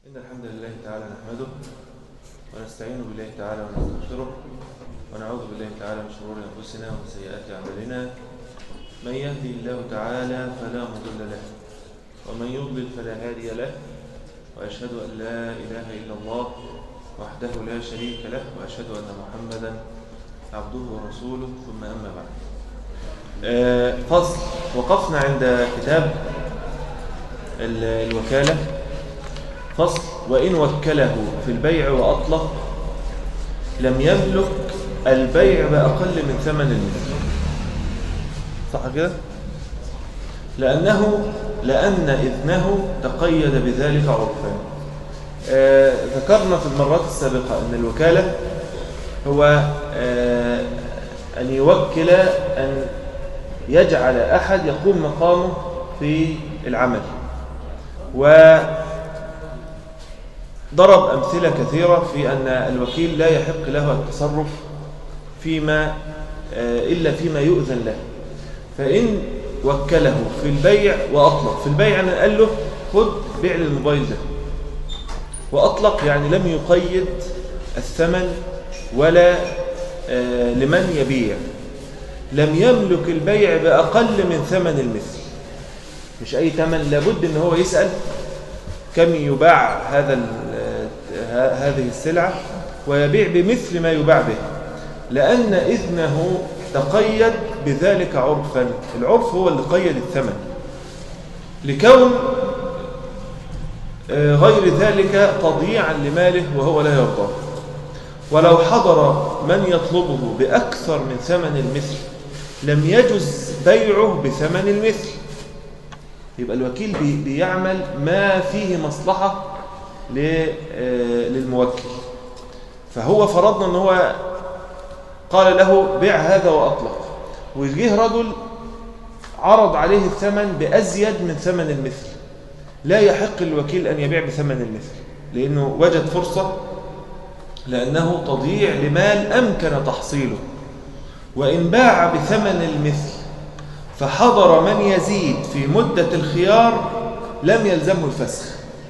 إن الحمد لله تعالى نحمده ونستعين بالله تعالى ونستغفره ونعوذ بالله تعالى من شرور أنفسنا ومن سيئات أعمالنا من يهدي الله تعالى فلا مضل له ومن يضلل فلا هادي له وأشهد أن لا إله إلا الله وحده لا شريك له وأشهد أن محمدا عبده ورسوله ثم أما بعد آه، فصل وقفنا عند كتاب ال- الوكالة فصل وإن وكله في البيع وأطلق لم يملك البيع بأقل من ثمن المثل صح كده؟ لأنه لأن إذنه تقيد بذلك عرفا آه ذكرنا في المرات السابقة أن الوكالة هو آه أن يوكل أن يجعل أحد يقوم مقامه في العمل وضرب أمثلة كثيرة في أن الوكيل لا يحق له التصرف فيما آه، إلا فيما يؤذن له فإن وكله في البيع وأطلق في البيع أنا قال له خد بيع للموبايل ده وأطلق يعني لم يقيد الثمن ولا آه، لمن يبيع لم يملك البيع بأقل من ثمن المثل مش أي ثمن لابد أن هو يسأل كم يباع هذا ال- ه- هذه السلعة ويبيع بمثل ما يباع به لأن إذنه تقيد بذلك عرفا العرف هو اللي قيد الثمن لكون آه، غير ذلك تضييعا لماله وهو لا يرضى ولو حضر من يطلبه بأكثر من ثمن المثل لم يجز بيعه بثمن المثل يبقى الوكيل بي- بيعمل ما فيه مصلحة ل- آه، للموكل فهو فرضنا ان هو قال له بيع هذا وأطلق وجه رجل عرض عليه الثمن بأزيد من ثمن المثل لا يحق الوكيل أن يبيع بثمن المثل لأنه وجد فرصة لأنه تضييع لمال أمكن تحصيله وإن باع بثمن المثل فحضر من يزيد في مدة الخيار لم يلزمه الفسخ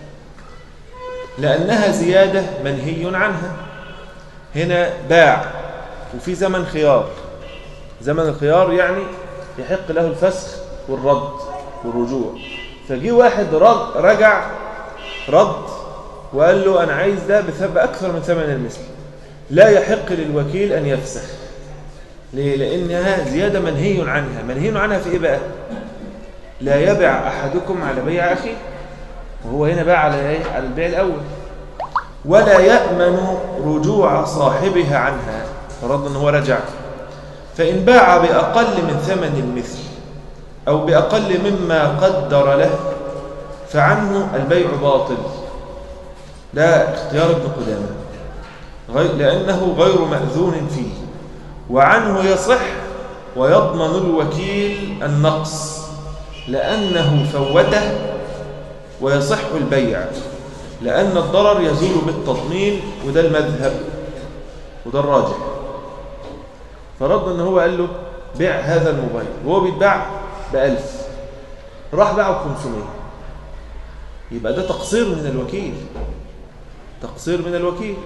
لأنها زيادة منهي عنها هنا باع وفي زمن خيار زمن الخيار يعني يحق له الفسخ والرد والرجوع فجي واحد رج- رجع رد وقال له أنا عايز ده بثب أكثر من ثمن المثل لا يحق للوكيل أن يفسخ ليه؟ لأنها زيادة منهي عنها منهي عنها في إيه بقى لا يبع أحدكم على بيع أخيه وهو هنا باع على إيه؟ على البيع الأول ولا يأمن رجوع صاحبها عنها فرضنا أنه هو رجع فإن باع بأقل من ثمن المثل أو بأقل مما قدر له فعنه البيع باطل ده اختيار ابن قدامة غير لأنه غير مأذون فيه وعنه يصح ويضمن الوكيل النقص لأنه فوته ويصح البيع لأن الضرر يزول بالتضمين وده المذهب وده الراجح فرد ان هو قال له بيع هذا الموبايل وهو بيتباع بألف راح باعه ب 500 يبقى ده تقصير من الوكيل تقصير من الوكيل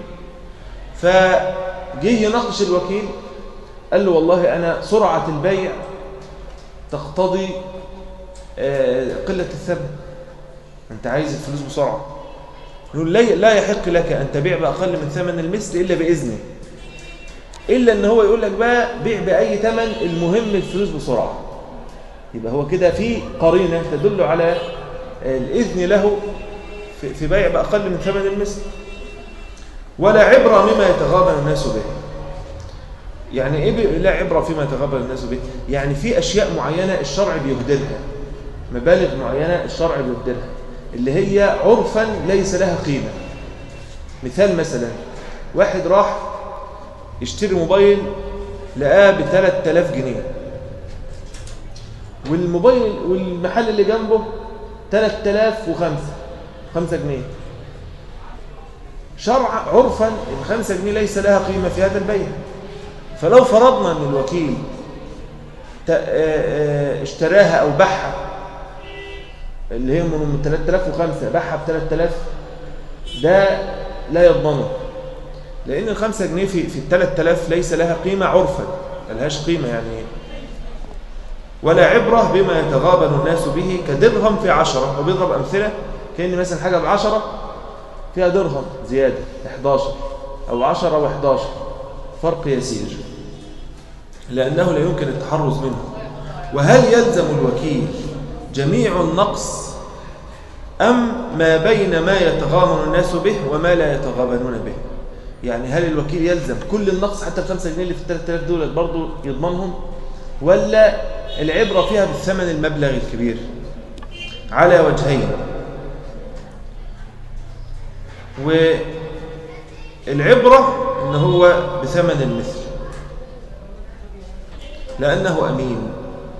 فجه يناقش الوكيل قال له والله أنا سرعة البيع تقتضي آه، قلة الثمن أنت عايز الفلوس بسرعة يقول لا لا يحق لك أن تبيع بأقل من ثمن المثل إلا بإذنه إلا أن هو يقول لك بقى بيع بأي ثمن المهم الفلوس بسرعة يبقى هو كده في قرينة تدل على الإذن له في في بيع بأقل من ثمن المثل ولا عبرة مما يتغابن الناس به يعني ايه بي- لا عبرة فيما يتغابن الناس به يعني في اشياء معينة الشرع بيهدرها مبالغ معينة الشرع بيهدرها اللي هي عرفا ليس لها قيمة مثال مثلا واحد راح يشتري موبايل لقاه ب 3000 جنيه والموبايل والمحل اللي جنبه 3005 5 جنيه شرع عرفا ال 5 جنيه ليس لها قيمة في هذا البيع فلو فرضنا ان الوكيل ت- آه، آه، اشتراها او باعها اللي هي من 3005 باعها ب 3000 ده لا يضمنه لأن الخمسة جنيه في, في الثلاث آلاف ليس لها قيمة عرفا ملهاش قيمة يعني ولا عبرة بما يتغابن الناس به كدرهم في عشرة وبيضرب أمثلة كأن مثلا حاجة بعشرة فيها درهم زيادة 11 أو 10 و11 فرق يسير لأنه لا يمكن التحرز منه وهل يلزم الوكيل جميع النقص أم ما بين ما يتغامن الناس به وما لا يتغابنون به يعني هل الوكيل يلزم كل النقص حتى الخمسة جنيه اللي في الثلاث آلاف دولار برضه يضمنهم ولا العبرة فيها بالثمن المبلغ الكبير على وجهين والعبرة ان هو بثمن المثل لأنه أمين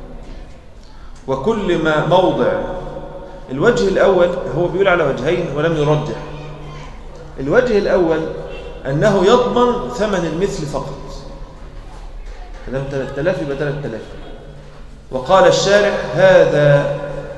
وكل ما موضع الوجه الأول هو بيقول على وجهين ولم يرجح الوجه الأول أنه يضمن ثمن المثل فقط كلام 3000 يبقى 3000 وقال الشارع هذا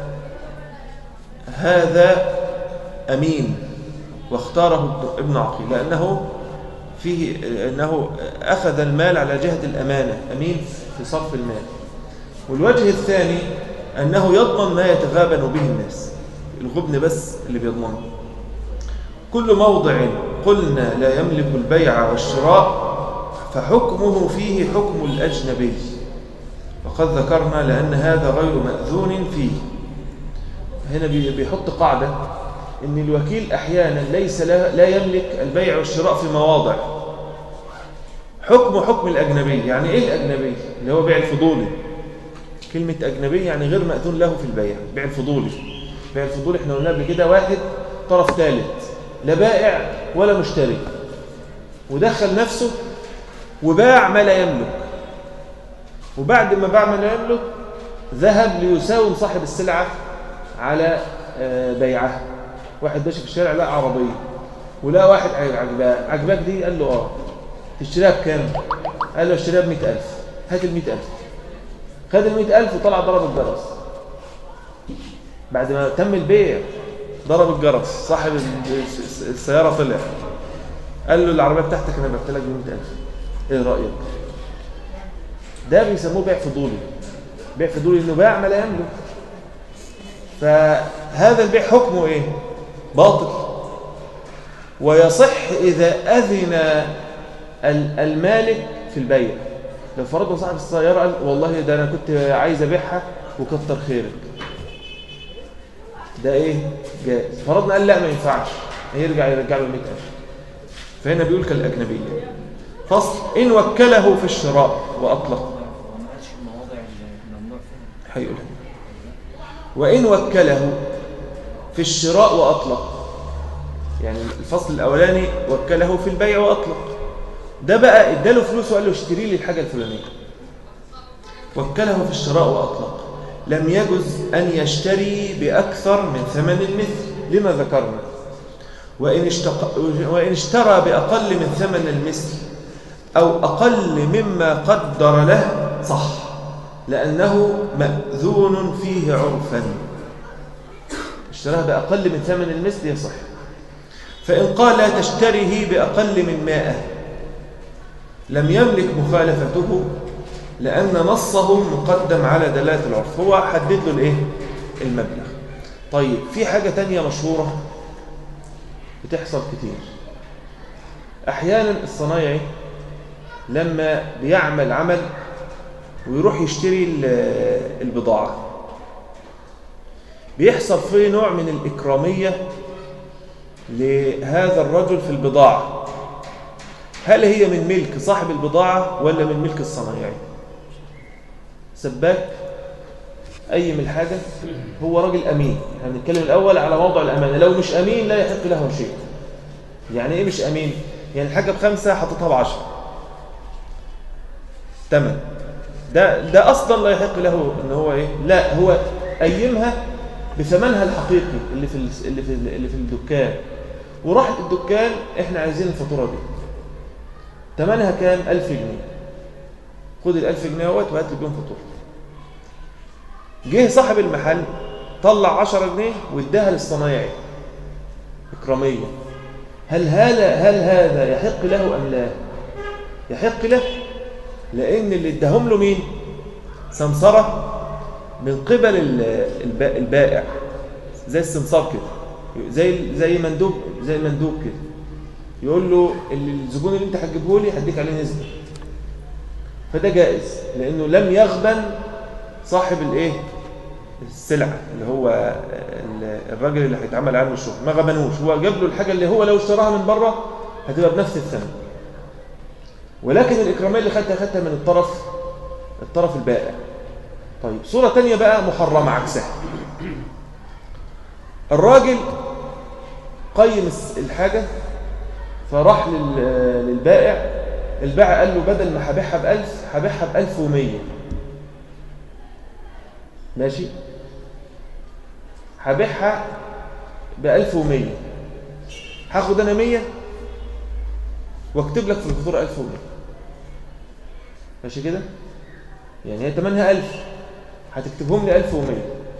هذا أمين واختاره ابن عقيل لأنه فيه أنه أخذ المال على جهة الأمانة أمين في صرف المال والوجه الثاني أنه يضمن ما يتغابن به الناس الغبن بس اللي بيضمنه كل موضع قلنا لا يملك البيع والشراء فحكمه فيه حكم الأجنبي وقد ذكرنا لأن هذا غير مأذون فيه هنا بيحط قاعدة ان الوكيل احيانا ليس لا يملك البيع والشراء في مواضع حكم حكم الاجنبي يعني ايه الاجنبي اللي هو بيع الفضولي كلمه اجنبي يعني غير ماذون له في البيع بيع الفضولي بيع الفضولي احنا قلنا قبل كده واحد طرف ثالث لا بائع ولا مشتري ودخل نفسه وباع ما لا يملك وبعد ما باع ما لا يملك ذهب ليساوم صاحب السلعه على بيعها واحد ماشي في الشارع لقى عربيه ولقى واحد عجباه عجباك دي قال له اه تشتريها بكام قال له اشتريها ب 100000 هات ال 100000 خد ال 100000 وطلع ضرب الجرس بعد ما تم البيع ضرب الجرس صاحب السياره طلع قال له العربيه بتاعتك انا بعت لك ب 100000 ايه رايك ده بيسموه بيع فضولي بيع فضولي انه باع ما لا يملك فهذا البيع حكمه ايه باطل ويصح إذا أذن المالك في البيع لو فرضنا صاحب السيارة قال والله ده أنا كنت عايز أبيعها وكتر خيرك ده إيه جائز فرضنا قال لا ما ينفعش هيرجع يرجع له 100000 فهنا بيقول كالأجنبية فصل إن وكله في الشراء وأطلق هيقول وإن وكله في الشراء وأطلق يعني الفصل الأولاني وكله في البيع وأطلق ده بقى اداله فلوس وقال له اشتري لي الحاجة الفلانية وكله في الشراء وأطلق لم يجز أن يشتري بأكثر من ثمن المثل لما ذكرنا وإن, اشتق... وإن اشترى بأقل من ثمن المثل أو أقل مما قدر له صح لأنه مأذون فيه عرفا اشتراها بأقل من ثمن المثل يصح فإن قال لا تشتريه بأقل من مائة لم يملك مخالفته لأن نصه مقدم على دلالة العرف هو حدد له الإيه؟ المبلغ طيب في حاجة تانية مشهورة بتحصل كتير أحيانا الصنايعي لما بيعمل عمل ويروح يشتري البضاعة بيحصل فيه نوع من الإكرامية لهذا الرجل في البضاعة هل هي من ملك صاحب البضاعة ولا من ملك الصنايعي سباك أي من الحاجة هو راجل أمين احنا بنتكلم الأول على موضع الأمانة لو مش أمين لا يحق له شيء يعني إيه مش أمين يعني الحاجة بخمسة حطتها بعشرة تمن ده ده أصلا لا يحق له إن هو إيه لا هو قيمها بثمنها الحقيقي اللي في اللي في اللي في الدكان وراحت الدكان احنا عايزين الفاتوره دي ثمنها كام 1000 جنيه خد ال 1000 جنيه اهوت وهات لي بيهم فاتوره جه صاحب المحل طلع 10 جنيه واداها للصنايعي اكراميه هل هذا هل هذا يحق له ام لا يحق له لان اللي اداهم له مين سمسره من قبل ال- الب- البائع زي السمسار كده زي زي مندوب زي المندوب كده يقول له اللي الزبون اللي انت هتجيبه لي هديك عليه نسبه فده جائز لانه لم يغبن صاحب الايه السلعه اللي هو ال- الراجل اللي هيتعمل عنه الشغل ما غبنوش هو جاب له الحاجه اللي هو لو اشتراها من بره هتبقى بنفس الثمن ولكن الاكراميه اللي خدتها خدتها من الطرف الطرف البائع طيب صوره تانية بقى محرمه عكسها الراجل قيم الس- الحاجه فراح لل- للبائع البائع قال له بدل ما هبيعها ب 1000 هبيعها ب 1100 ماشي هبيعها ب 1100 هاخد انا 100 واكتب لك في الفاتوره 1100 ماشي كده يعني هي ثمنها 1000 هتكتبهم لي 1100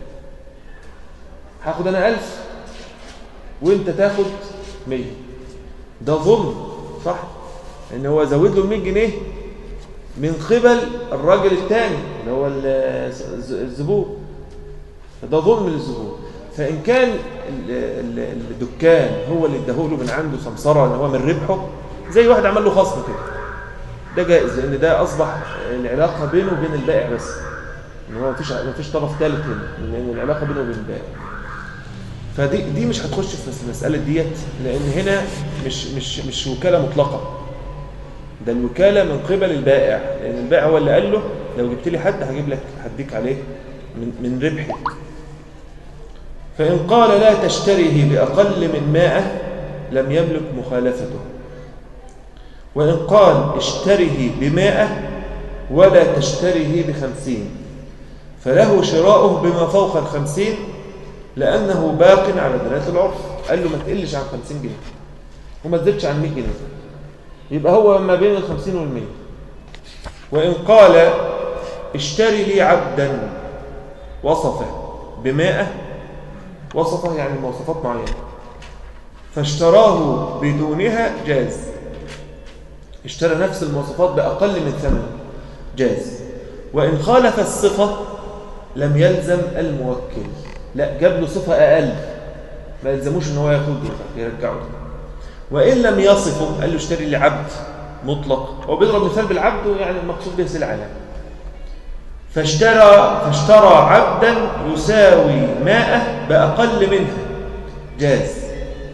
هاخد انا 1000 وانت تاخد 100 ده ظلم صح ان هو زود له 100 جنيه من قبل الراجل الثاني اللي هو ال- الز- الزبون فده ظلم للزبون فان كان ال- ال- الدكان هو اللي اداهوله من عنده سمسره ان هو من ربحه زي واحد عمل له خصم كده ده جائز لان ده اصبح العلاقه بينه وبين البائع بس ان هو مفيش مفيش طرف ثالث هنا لان العلاقه بينه وبين البائع فدي دي مش هتخش في المساله ديت لان هنا مش مش مش وكاله مطلقه ده الوكاله من قبل البائع لان البائع هو اللي قال له لو جبت لي حد هجيب لك هديك عليه من من ربحي فان قال لا تشتريه باقل من 100 لم يملك مخالفته وان قال اشتره بمائة ولا تشتره بخمسين فله شراؤه بما فوق الخمسين لأنه باق على دلالة العرف قال له ما تقلش عن خمسين جنيه وما تزيدش عن 100 جنيه يبقى هو ما بين الخمسين والمية وإن قال اشتري لي عبدا وصفه بمائة وصفه يعني مواصفات معينة فاشتراه بدونها جاز اشترى نفس المواصفات بأقل من ثمن جاز وإن خالف الصفة لم يلزم الموكل لا جاب له صفة أقل ما يلزموش ان هو ياخده يرجعه وإن لم يصفه قال له اشتري لي عبد مطلق هو بيضرب مثال بالعبد يعني المقصود به سلعة يعني. فاشترى فاشترى عبدا يساوي ماءه بأقل منها جاز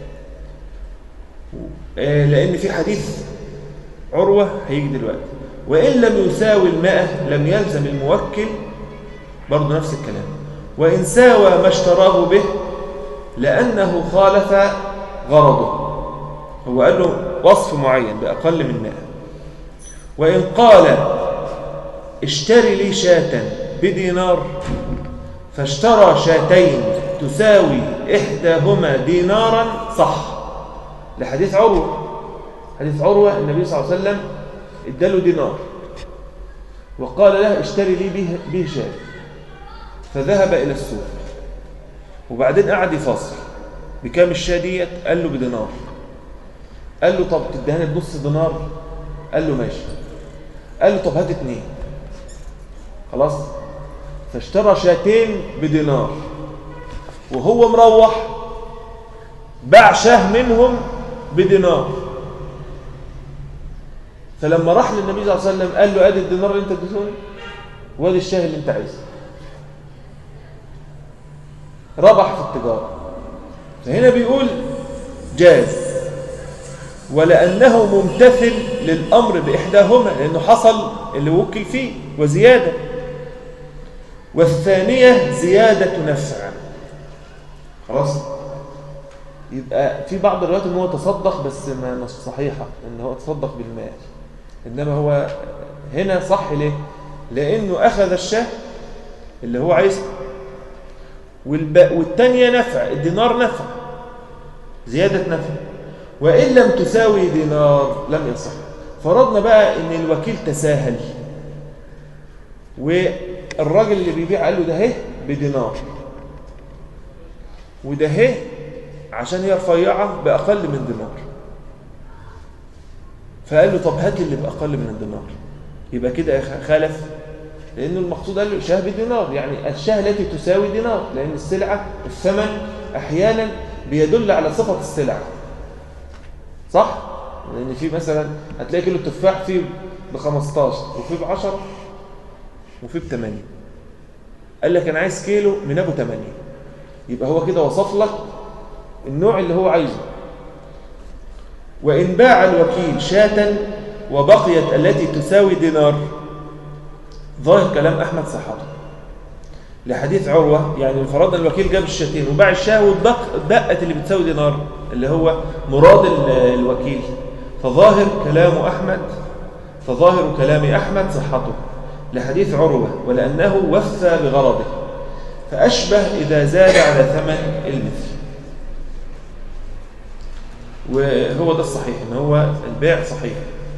آه، لأن في حديث عروة هيجي دلوقتي وإن لم يساوي الماء لم يلزم الموكل برضه نفس الكلام وإن ساوى ما اشتراه به لأنه خالف غرضه هو قال له وصف معين بأقل من ماء وإن قال اشتري لي شاة بدينار فاشترى شاتين تساوي إحداهما دينارا صح لحديث عروة حديث عروة النبي صلى الله عليه وسلم اداله دينار وقال له اشتري لي به, به شاة فذهب إلى السوق وبعدين قعد يفصل بكام الشاة ديت قال له بدينار قال له طب تدهني بنص دينار قال له ماشي قال له طب هات اتنين خلاص فاشترى شاتين بدينار وهو مروح باع شاه منهم بدينار فلما راح للنبي صلى الله عليه وسلم قال له ادي الدينار اللي انت اديتوني وادي الشاه اللي انت عايزه ربح في التجاره فهنا بيقول جاز ولأنه ممتثل للأمر بإحداهما لأنه حصل اللي وكل فيه وزيادة والثانية زيادة نفع خلاص يبقى في بعض الروايات ان هو تصدق بس ما مش صحيحة ان هو تصدق بالمال انما هو هنا صح ليه لانه اخذ الشاه اللي هو عايزه والب... والتانية نفع الدينار نفع زيادة نفع وإن لم تساوي دينار لم يصح فرضنا بقى ان الوكيل تساهل والراجل اللي بيبيع قال له ده اهي بدينار وده اهي عشان هي رفيعه باقل من دينار فقال له طب هات لي اللي بأقل من الدينار يبقى كده خالف لأنه المقصود قال له الشاه بدينار يعني الشاه التي تساوي دينار لأن السلعة الثمن أحيانا بيدل على صفة السلعة صح؟ لأن في مثلا هتلاقي كيلو التفاح فيه ب 15 وفيه ب 10 وفيه ب 8 قال لك أنا عايز كيلو من أبو 8 يبقى هو كده وصف لك النوع اللي هو عايزه وإن باع الوكيل شاة وبقيت التي تساوي دينار ظاهر كلام أحمد صحته لحديث عروة يعني فرضنا الوكيل جاب الشاتين وباع الشاه والبقت اللي بتساوي دينار اللي هو مراد الوكيل فظاهر كلام أحمد فظاهر كلام أحمد صحته لحديث عروة ولأنه وفى بغرضه فأشبه إذا زاد على ثمن المثل وهو ده الصحيح ان هو البيع صحيح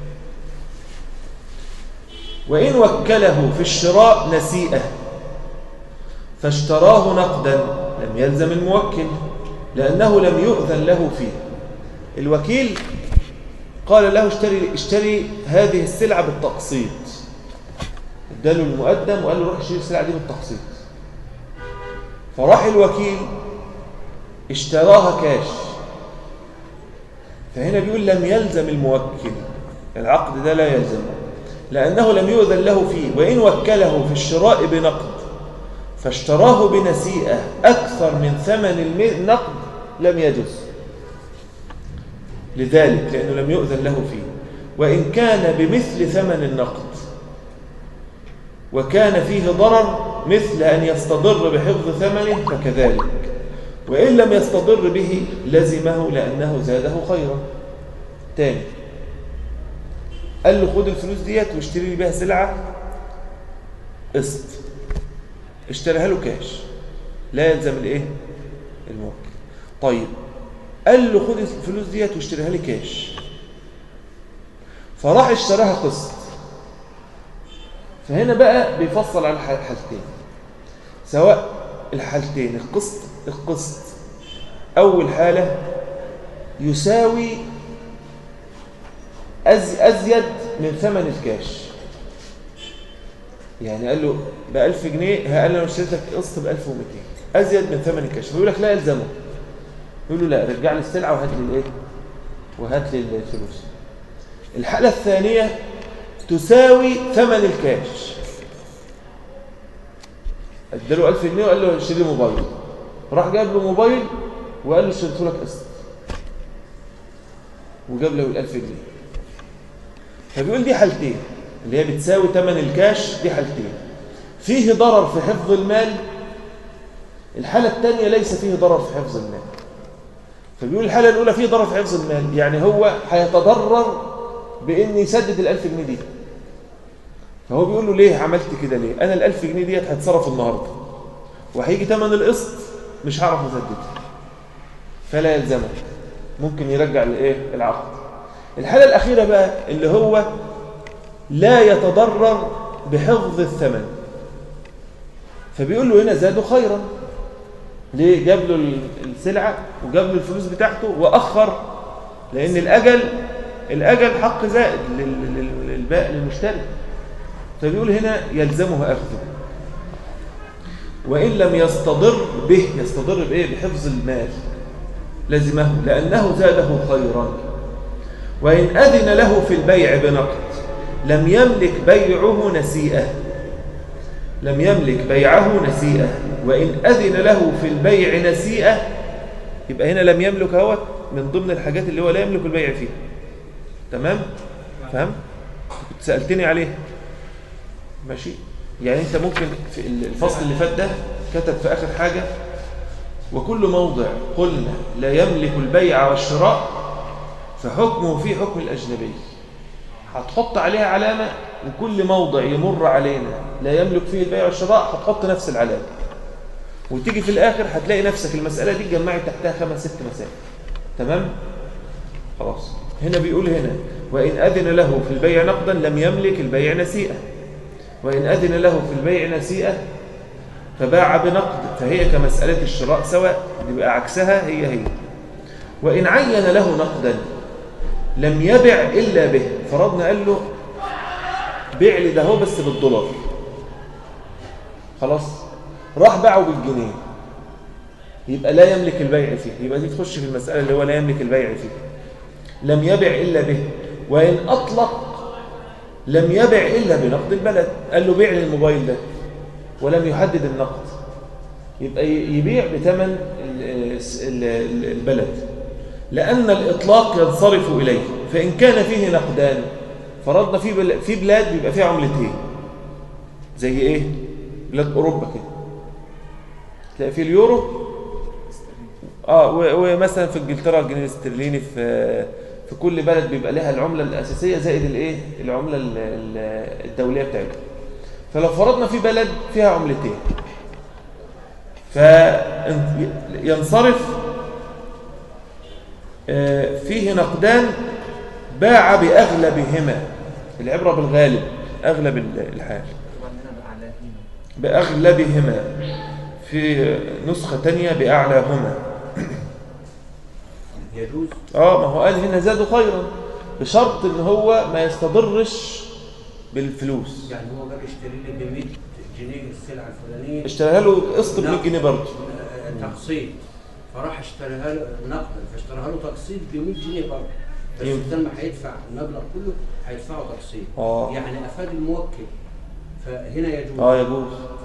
وإن وكله في الشراء نسيئة فاشتراه نقدا لم يلزم الموكل لأنه لم يؤذن له فيه الوكيل قال له اشتري, اشتري هذه السلعة بالتقسيط اداله المقدم وقال له روح اشتري السلعة دي بالتقسيط فراح الوكيل اشتراها كاش فهنا بيقول لم يلزم الموكل العقد ده لا يلزمه لأنه لم يؤذن له فيه وإن وكله في الشراء بنقد فاشتراه بنسيئة أكثر من ثمن النقد لم يجز لذلك لأنه لم يؤذن له فيه وإن كان بمثل ثمن النقد وكان فيه ضرر مثل أن يستضر بحفظ ثمنه فكذلك وإن لم يستضر به لزمه لأنه زاده خيرا تاني قال له خد الفلوس ديت واشتري لي بيها سلعة قسط اشتريها له كاش لا يلزم الايه الموكل طيب قال له خد الفلوس ديت واشتريها لي كاش فراح اشتراها قسط فهنا بقى بيفصل على الحالتين سواء الحالتين القسط القسط أول حالة يساوي أز أزيد من ثمن الكاش يعني قال له ب 1000 جنيه قال له انا اشتريت لك قسط ب 1200 ازيد من ثمن الكاش فيقول لك لا يلزمه يقول له لا رجع لي السلعه وهات لي الايه وهات لي الفلوس الحاله الثانيه تساوي ثمن الكاش اداله 1000 جنيه وقال له اشتري موبايل راح جاب له موبايل وقال له اشتريته لك قسط وجاب له ال 1000 جنيه فبيقول دي حالتين اللي هي بتساوي ثمن الكاش دي حالتين فيه ضرر في حفظ المال الحالة الثانية ليس فيه ضرر في حفظ المال فبيقول الحالة الأولى فيه ضرر في حفظ المال يعني هو هيتضرر بإن يسدد الألف جنيه دي فهو بيقول له ليه عملت كده ليه أنا الألف جنيه ديت هتصرف النهاردة وهيجي ثمن القسط مش هعرف اسددها فلا يلزمك ممكن يرجع الايه العقد الحالة الأخيرة بقى اللي هو لا يتضرر بحفظ الثمن فبيقول له هنا زادوا خيرا ليه جاب له السلعة وجاب له الفلوس بتاعته وأخر لأن الأجل الأجل حق زائد للباء للمشتري فبيقول هنا يلزمه أخذه وإن لم يستضر به يستضر بإيه بحفظ المال لزمه لأنه زاده خيرا وإن أذن له في البيع بنقد لم يملك بيعه نسيئة لم يملك بيعه نسيئة وإن أذن له في البيع نسيئة يبقى هنا لم يملك هو من ضمن الحاجات اللي هو لا يملك البيع فيها تمام فهم كنت سألتني عليه ماشي يعني انت ممكن في الفصل اللي فات ده كتب في آخر حاجة وكل موضع قلنا لا يملك البيع والشراء فحكمه في حكم الأجنبي هتحط عليها علامة وكل موضع يمر علينا لا يملك فيه البيع والشراء هتحط نفس العلامة وتيجي في الآخر هتلاقي نفسك المسألة دي جمعت تحتها خمس ست مسائل تمام؟ خلاص هنا بيقول هنا وإن أذن له في البيع نقدا لم يملك البيع نسيئة وإن أذن له في البيع نسيئة فباع بنقد فهي كمسألة الشراء سواء يبقى عكسها هي هي وإن عين له نقدا لم يبع إلا به فرضنا قال له بيع لي ده هو بس بالدولار خلاص راح باعه بالجنيه يبقى لا يملك البيع فيه يبقى دي تخش في المسألة اللي هو لا يملك البيع فيه لم يبع إلا به وإن أطلق لم يبع إلا بنقد البلد قال له بيع لي الموبايل ده ولم يحدد النقد يبقى يبيع بثمن البلد لأن الإطلاق ينصرف إليه فإن كان فيه نقدان فرضنا في في بلاد بيبقى فيها عملتين زي إيه؟ بلاد أوروبا كده تلاقي في اليورو اه ومثلا في انجلترا الجنيه الاسترليني في في كل بلد بيبقى لها العمله الاساسيه زائد الايه العمله الدوليه بتاعتها فلو فرضنا في بلد فيها عملتين فينصرف فيه نقدان باع بأغلبهما العبرة بالغالب أغلب الحال بأغلبهما في نسخة تانية بأعلاهما يجوز اه ما هو قال هنا زادوا خيرا بشرط ان هو ما يستضرش بالفلوس يعني هو جاب يشتري لي ب 100 جنيه السلعه الفلانيه اشتراها له قسط ب 100 نعم. جنيه برضه آه، تقسيط فراح اشتراها له نقدا فاشتراها له تقسيط ب 100 جنيه برضه بس يمكن. بدل ما هيدفع المبلغ كله هيدفعه تقسيط اه يعني افاد الموكل فهنا يجوز اه يجوز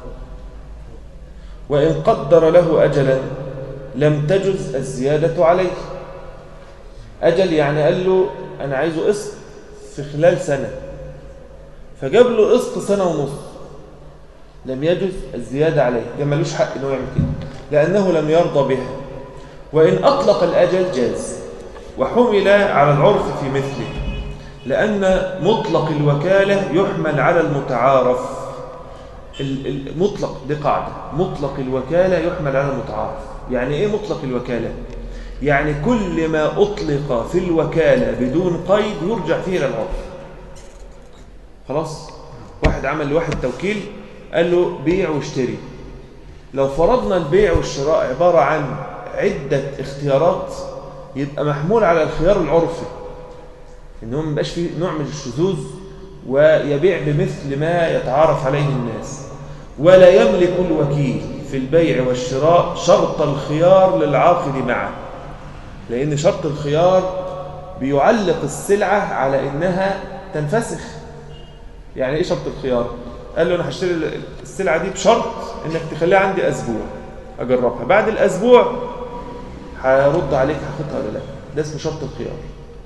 وإن قدر له أجلا لم تجز الزيادة عليه أجل يعني قال له أنا عايزه قسط في خلال سنة فجاب له قسط سنة ونص لم يجز الزيادة عليه ده ملوش حق إنه يعمل كده لأنه لم يرضى بها وإن أطلق الأجل جاز وحمل على العرف في مثله لأن مطلق الوكالة يحمل على المتعارف ال- ال- مطلق دي قاعدة مطلق الوكالة يحمل على المتعارف يعني إيه مطلق الوكالة؟ يعني كل ما أطلق في الوكالة بدون قيد يرجع فيه إلى العرف خلاص واحد عمل لواحد توكيل قال له بيع واشتري لو فرضنا البيع والشراء عبارة عن عدة اختيارات يبقى محمول على الخيار العرفي ان هو ما يبقاش فيه نوع من الشذوذ ويبيع بمثل ما يتعارف عليه الناس ولا يملك الوكيل في البيع والشراء شرط الخيار للعاقد معه لأن شرط الخيار بيعلق السلعة على إنها تنفسخ يعني إيه شرط الخيار؟ قال له أنا هشتري السلعة دي بشرط إنك تخليها عندي أسبوع أجربها بعد الأسبوع هرد عليك هاخدها ولا لا ده اسمه شرط الخيار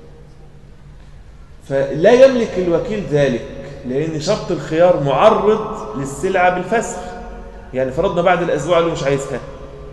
فلا يملك الوكيل ذلك لأن شرط الخيار معرض للسلعة بالفسخ يعني فرضنا بعد الأسبوع اللي مش عايزها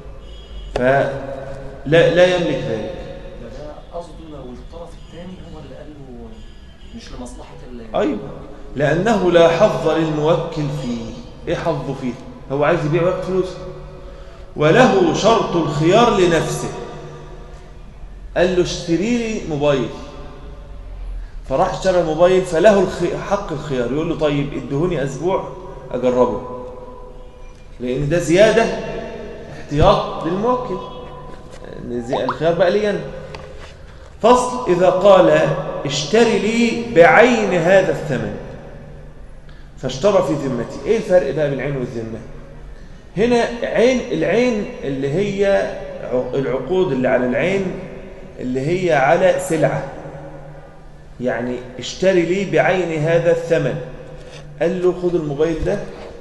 فلا لا يملك ذلك ده ده قصده لو الطرف الثاني هو اللي قال له مش لمصلحة ال أيوة لأنه لا حظ للموكل فيه إيه حظه فيه هو عايز يبيع وقت فلوسه وله شرط الخيار لنفسه قال له اشتري لي موبايل فراح اشترى الموبايل فله الخي... حق الخيار يقول له طيب ادهوني اسبوع اجربه لان ده زياده احتياط للموكل إن زي- الخيار بقى لي انا فصل اذا قال اشتري لي بعين هذا الثمن فاشترى في ذمتي ايه الفرق بقى بين العين والذمه هنا عين العين اللي هي ع- العقود اللي على العين اللي هي على سلعه يعني اشتري لي بعين هذا الثمن قال له خد الموبايل ده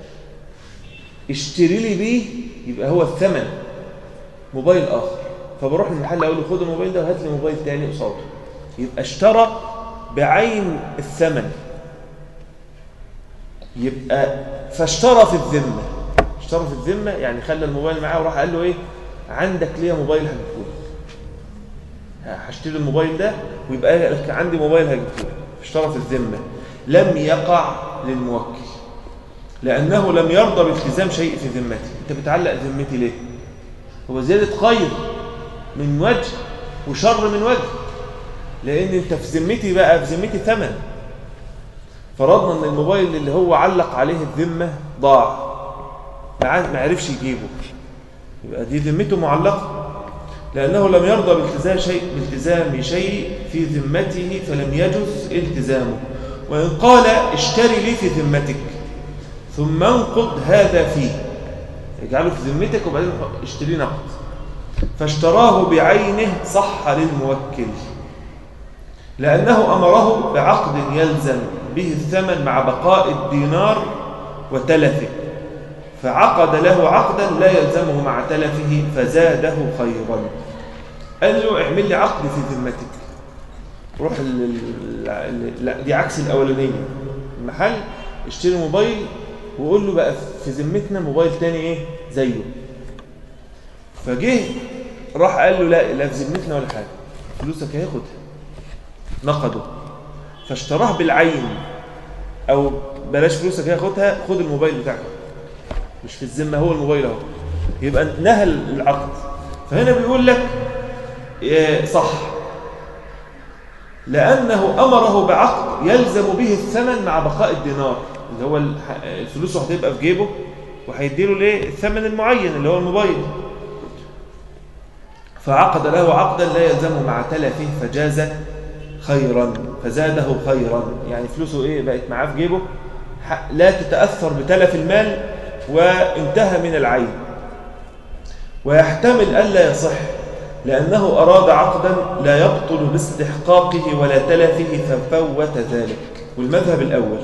اشتري لي بيه يبقى هو الثمن موبايل آخر فبروح المحل أقول له خد الموبايل ده وهات لي موبايل تاني قصاده يبقى اشترى بعين الثمن يبقى فاشترى في الذمة اشترى في الذمة يعني خلى الموبايل معاه وراح قال له ايه عندك ليا موبايل هجيبهولك هشتري الموبايل ده ويبقى لك عندي موبايل هجيبهولك اشترى في الذمة لم يقع للموكل لأنه لم يرضى بالتزام شيء في ذمتي أنت بتعلق ذمتي ليه هو زيادة خير من وجه وشر من وجه لأن أنت في ذمتي بقى في ذمتي ثمن فرضنا أن الموبايل اللي هو علق عليه الذمة ضاع ما عاد- ما عرفش يجيبه يبقى دي ذمته معلقة لأنه لم يرضى بالتزام شيء, بالتزام شيء في ذمته فلم يجز التزامه وإن قال اشتري لي في ذمتك ثم انقض هذا فيه اجعله في ذمتك وبعدين اشتري نقد فاشتراه بعينه صح للموكل لأنه أمره بعقد يلزم به الثمن مع بقاء الدينار وتلفه فعقد له عقدا لا يلزمه مع تلفه فزاده خيرا قال له اعمل لي عقد في ذمتك روح ال... ال- ال- لا دي عكس الأولانية المحل اشتري موبايل وقول له بقى في ذمتنا موبايل تاني ايه زيه فجه راح قال له لا لا في ذمتنا ولا حاجة فلوسك هياخدها نقده فاشتراه بالعين او بلاش فلوسك هياخدها خد الموبايل بتاعك مش في الذمه هو الموبايل اهو يبقى نهى العقد فهنا بيقول لك إيه، صح لانه امره بعقد يلزم به الثمن مع بقاء الدينار اللي هو الح- الفلوس هتبقى في جيبه وهيديله الايه الثمن المعين اللي هو الموبايل فعقد له عقدا لا يلزمه مع تلفه فجاز خيرا فزاده خيرا يعني فلوسه ايه بقت معاه في جيبه ح- لا تتأثر بتلف المال وانتهى من العين ويحتمل ألا يصح لأنه أراد عقدا لا يبطل باستحقاقه ولا تلفه ففوت ذلك والمذهب الأول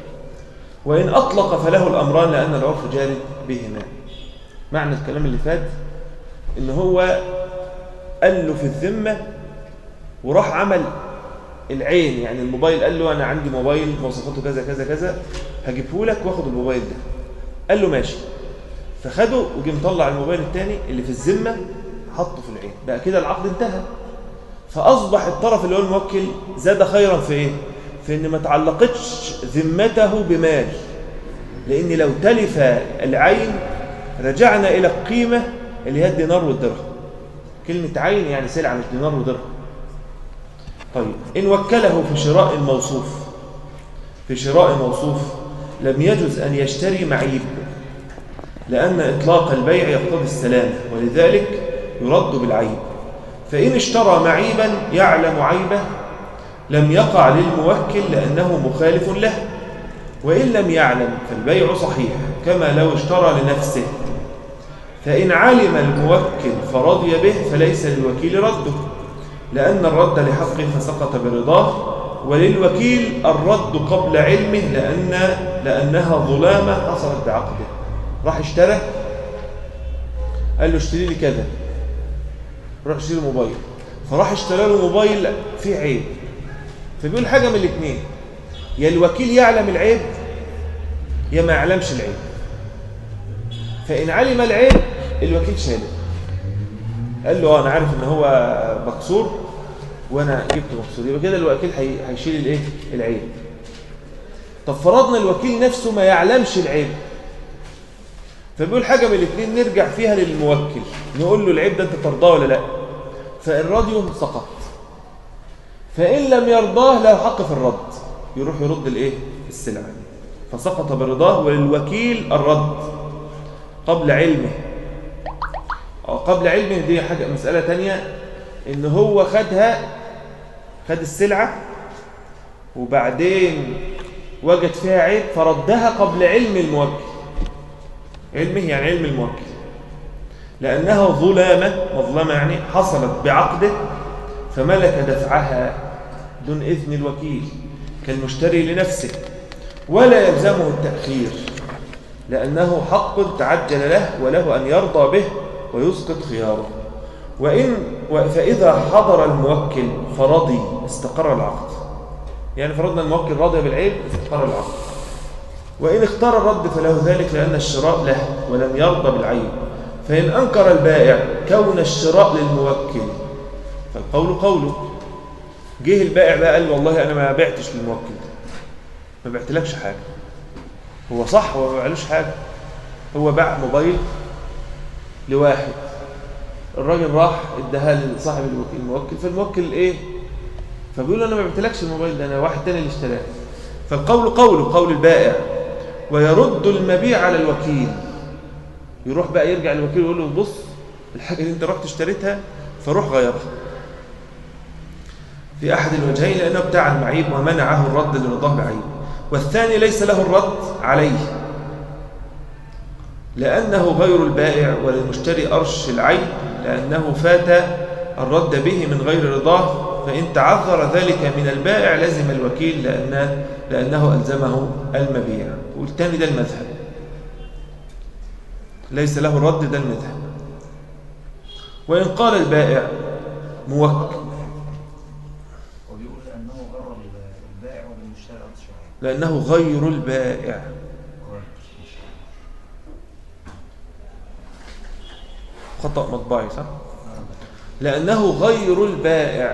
وإن أطلق فله الأمران لأن العرف جاري بهما معنى الكلام اللي فات إن هو قال له في الذمة وراح عمل العين يعني الموبايل قال له أنا عندي موبايل مواصفاته كذا كذا كذا هجيبه لك واخد الموبايل ده قال له ماشي فخده وجي مطلع الموبايل الثاني اللي في الذمة حطه في العين بقى كده العقد انتهى فأصبح الطرف اللي هو الموكل زاد خيرا في إيه؟ في إن ما تعلقتش ذمته بمال لأن لو تلف العين رجعنا إلى القيمة اللي هي الدينار والدرهم كلمة عين يعني سلعة مش دينار ودرهم طيب إن وكله في شراء الموصوف في شراء موصوف لم يجز أن يشتري معيب لأن إطلاق البيع يقتضي السلامة ولذلك يرد بالعيب فإن اشترى معيبا يعلم عيبه لم يقع للموكل لأنه مخالف له وإن لم يعلم فالبيع صحيح كما لو اشترى لنفسه فإن علم الموكل فرضي به فليس للوكيل رده لأن الرد لحقه فسقط برضاه وللوكيل الرد قبل علمه لأن لأنها ظلامة حصلت بعقده راح اشترى قال له اشتري لي كذا راح اشتري موبايل فراح اشترى له موبايل فيه عيب فبيقول حاجة من الاثنين يا الوكيل يعلم العيب يا ما يعلمش العيب فإن علم العيب الوكيل شاله قال له اه انا عارف ان هو مكسور وانا جبته مكسور يبقى كده الوكيل هي- هيشيل الايه العيب طب فرضنا الوكيل نفسه ما يعلمش العيب فبيقول حاجه من الاثنين نرجع فيها للموكل نقول له العيب ده انت ترضاه ولا لا فان رضيه سقط فان لم يرضاه له حق في الرد يروح يرد الايه السلعه فسقط برضاه وللوكيل الرد قبل علمه أو قبل علمه دي حاجة مسألة تانية إن هو خدها خد السلعة وبعدين وجد فيها عيب فردها قبل علم الموكل علمه يعني علم الموكل لأنها ظلامة مظلمة يعني حصلت بعقده فملك دفعها دون إذن الوكيل كالمشتري لنفسه ولا يلزمه التأخير لأنه حق تعجل له وله أن يرضى به ويسقط خياره وإن فإذا حضر الموكل فرضي استقر العقد يعني فرضنا الموكل راضي بالعيب استقر العقد وإن اختار الرد فله ذلك لأن الشراء له ولم يرضى بالعيب فإن أنكر البائع كون الشراء للموكل فالقول قوله جه البائع بقى قال له والله أنا ما بعتش للموكل ده ما بعتلكش حاجة هو صح هو ما باعلوش حاجة هو باع موبايل لواحد الراجل راح اداها لصاحب الوكيل الموكل فالموكل ايه فبيقول له انا ما بعتلكش الموبايل ده انا واحد تاني اللي اشتراه فالقول قوله قول البائع ويرد المبيع على الوكيل يروح بقى يرجع للوكيل ويقول له بص الحاجه اللي انت رحت اشتريتها فروح غيرها في أحد الوجهين لأنه ابتاع المعيب ومنعه الرد لرضاه بعيب والثاني ليس له الرد عليه لأنه غير البائع وللمشتري أرش العيب لأنه فات الرد به من غير رضاه فإن تعذر ذلك من البائع لزم الوكيل لأنه, لأنه ألزمه المبيع والتاني ده المذهب ليس له الرد ده المذهب وإن قال البائع موكل وبيقول انه غرر البائع والمشتري ارض شرعيه لأنه غير البائع خطأ مطبعي صح؟ لأنه غير البائع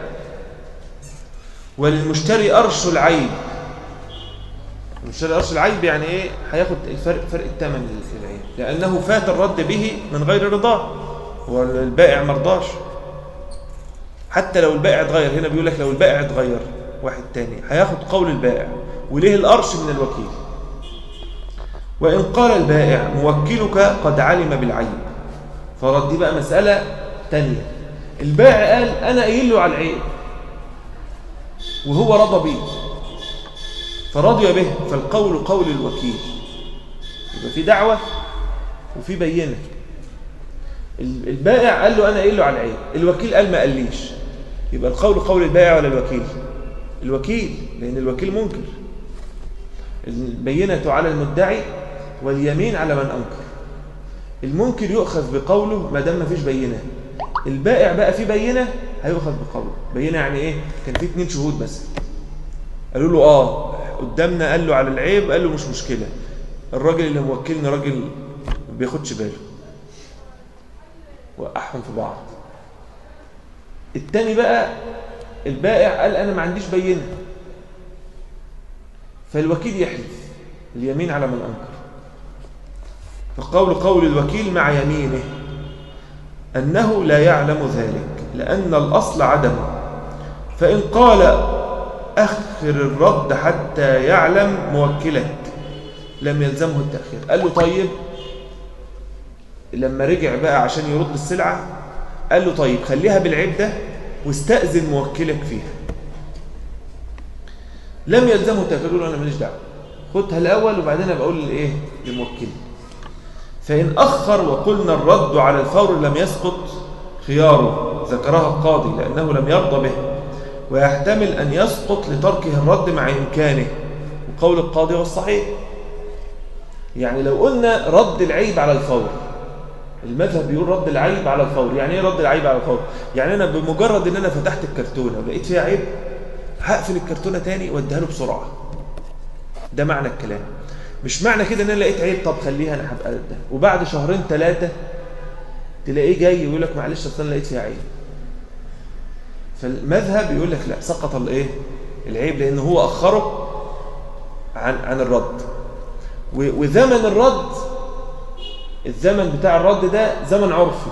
وللمشتري أرش العيب المشتري أرش العيب يعني إيه؟ هياخد الفرق فرق الثمن للعيب لأنه فات الرد به من غير رضاه والبائع مرضاش حتى لو البائع اتغير هنا بيقول لك لو البائع اتغير واحد تاني هياخد قول البائع وليه الأرش من الوكيل وإن قال البائع موكلك قد علم بالعيب فرد دي بقى مسألة تانية البائع قال أنا قايل له على العيب وهو رضى به فرضي به فالقول قول الوكيل يبقى في دعوة وفي بينة ال- البائع قال له أنا قايل له على العيب الوكيل قال ما قاليش يبقى القول قول البائع ولا الوكيل الوكيل لأن الوكيل منكر البينة على المدعي واليمين على من أنكر المنكر يؤخذ بقوله ما دام مفيش بينة البائع بقى فيه بينة هيؤخذ بقوله بينة يعني ايه كان فيه اتنين شهود بس قالوا له اه قدامنا قال له على العيب قال له مش مشكلة الراجل اللي موكلني راجل ما بياخدش باله وقعهم في بعض التاني بقى البائع قال انا ما عنديش بينة فالوكيل يحلف اليمين على من انكر فقول قول الوكيل مع يمينه أنه لا يعلم ذلك لأن الأصل عدمه فإن قال أخر الرد حتى يعلم موكلك لم يلزمه التأخير قال له طيب لما رجع بقى عشان يرد السلعة قال له طيب خليها بالعيب ده واستأذن موكلك فيها لم يلزمه التأخير يقول له أنا ماليش دعوة خدها الأول وبعدين أبقى أقول للإيه للموكل فإن أخر وقلنا الرد على الفور لم يسقط خياره ذكرها القاضي لأنه لم يرضى به ويحتمل أن يسقط لتركه الرد مع إمكانه وقول القاضي هو الصحيح يعني لو قلنا رد العيب على الفور المذهب بيقول رد العيب على الفور يعني ايه رد العيب على الفور يعني انا بمجرد ان انا فتحت الكرتونه ولقيت فيها عيب هقفل الكرتونه تاني واديها له بسرعه ده معنى الكلام مش معنى كده ان انا لقيت عيب طب خليها انا هبقى ده وبعد شهرين ثلاثه تلاقيه جاي يقول لك معلش اصل انا لقيت فيها عيب فالمذهب يقول لك لا سقط الايه العيب لان هو اخره عن عن الرد و- وزمن الرد الزمن بتاع الرد ده زمن عرفي